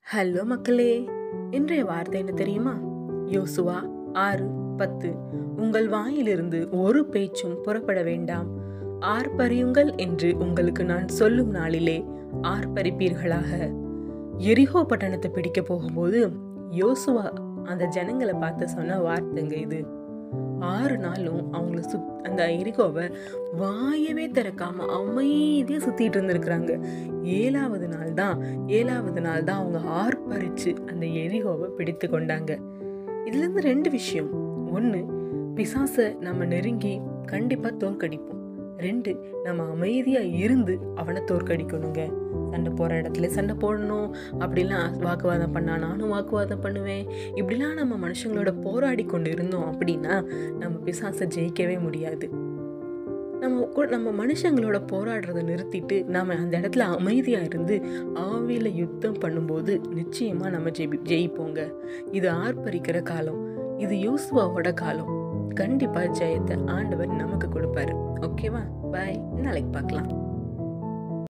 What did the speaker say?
hello மக்களே இன்றைய வார்த்தை என்ன தெரியுமா யோசுவா ஆறு பத்து உங்கள் வாயிலிருந்து ஒரு பேச்சும் புறப்பட வேண்டாம் ஆர்ப்பரியுங்கள் என்று உங்களுக்கு நான் சொல்லும் நாளிலே ஆர்ப்பரிப்பீர்களாக எரிகோ பட்டணத்தை பிடிக்க போகும்போது யோசுவா அந்த ஜனங்களை பார்த்து சொன்ன வார்த்தைங்க இது ஆறு நாளும் அவங்கள சுத் அந்த எரிகோவை வாயவே திறக்காம அமைதியா சுத்திட்டு இருந்திருக்கிறாங்க ஏழாவது நாள் தான் ஏழாவது நாள் தான் அவங்க ஆர்ப்பரிச்சு அந்த எரிகோவை பிடித்து கொண்டாங்க இதுல இருந்து ரெண்டு விஷயம் ஒன்று பிசாசை நம்ம நெருங்கி கண்டிப்பா தோற்கடிப்போம் ரெண்டு நம்ம அமைதியா இருந்து அவனை தோற்கடிக்கணுங்க சண்டை போற இடத்துல சண்டை போடணும் அப்படிலாம் வாக்குவாதம் பண்ணா நானும் வாக்குவாதம் பண்ணுவேன் இப்படிலாம் நம்ம மனுஷங்களோட போராடி கொண்டு இருந்தோம் அப்படின்னா நம்ம பிசாசை ஜெயிக்கவே முடியாது நம்ம கூட- நம்ம மனுஷங்களோட போராடுறதை நிறுத்திட்டு நாம அந்த இடத்துல அமைதியா இருந்து ஆவியில யுத்தம் பண்ணும்போது நிச்சயமா நம்ம ஜெயி ஜெயிப்போங்க இது ஆர்ப்பரிக்கிற காலம் இது யூசுவாவோட காலம் கண்டிப்பா ஜெயத்தை ஆண்டவர் நமக்கு கொடுப்பாரு ஓகேவா பாய் நாளைக்கு பார்க்கலாம்